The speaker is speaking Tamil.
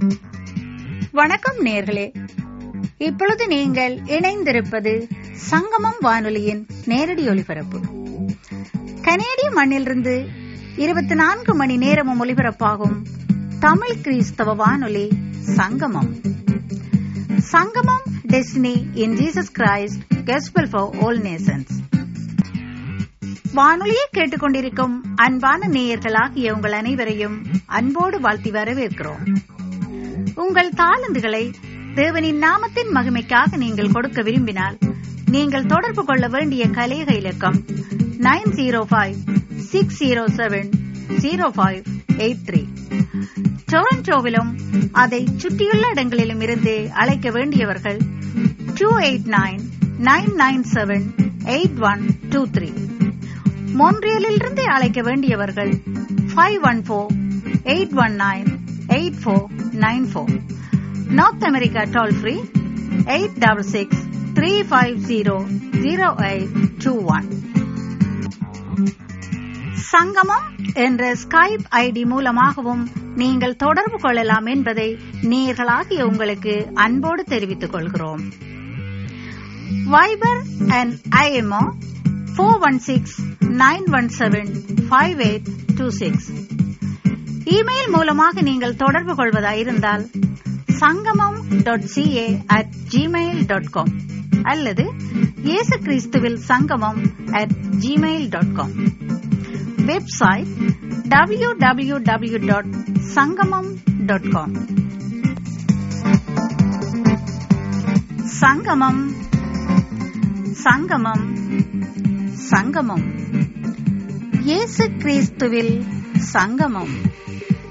வணக்கம் நேர்களே இப்பொழுது நீங்கள் இணைந்திருப்பது சங்கமம் வானொலியின் நேரடி ஒலிபரப்பு கனேடிய மண்ணிலிருந்து இருபத்தி நான்கு மணி நேரமும் ஒலிபரப்பாகும் தமிழ் கிறிஸ்தவ வானொலி Sangamam Sangamam destiny in Jesus Christ gospel for all nations வானொலியை கேட்டுக்கொண்டிருக்கும் அன்பான நேயர்களாகிய உங்கள் அனைவரையும் அன்போடு வாழ்த்தி வரவேற்கிறோம் உங்கள் தாளந்துகளை தேவனின் நாமத்தின் மகிமைக்காக நீங்கள் கொடுக்க விரும்பினால் நீங்கள் தொடர்பு கொள்ள வேண்டிய கலேக இலக்கம் nine zero five six zero seven zero five eight three டொரண்டோவிலும் அதை சுற்றியுள்ள இடங்களிலும் இருந்து அழைக்க வேண்டியவர்கள் two eight nine nine nine seven eight one two three மோன்ட்ரியலிலிருந்து அழைக்க வேண்டியவர்கள் five one four eight one nine eight four nine four North America toll free eight double six three five zero zero eight two one Sangamam என்ற ஸ்கைப் ஐடி மூலமாகவும் நீங்கள் தொடர்பு கொள்ளலாம் என்பதை நேர்களாகிய உங்களுக்கு அன்போடு தெரிவித்துக் கொள்கிறோம் Viber and IMO four one six nine one seven five eight two six email மூலமாக நீங்கள் தொடர்பு கொள்வதாயிருந்தால் Sangamam dot CA at gmail dot com அல்லது இயேசு கிறிஸ்துவில் Sangamam at gmail dot com website W W W dot Sangamam dot com Sangamam Sangamam சங்கமம் இயேசு கிறிஸ்துவில் சங்கமம்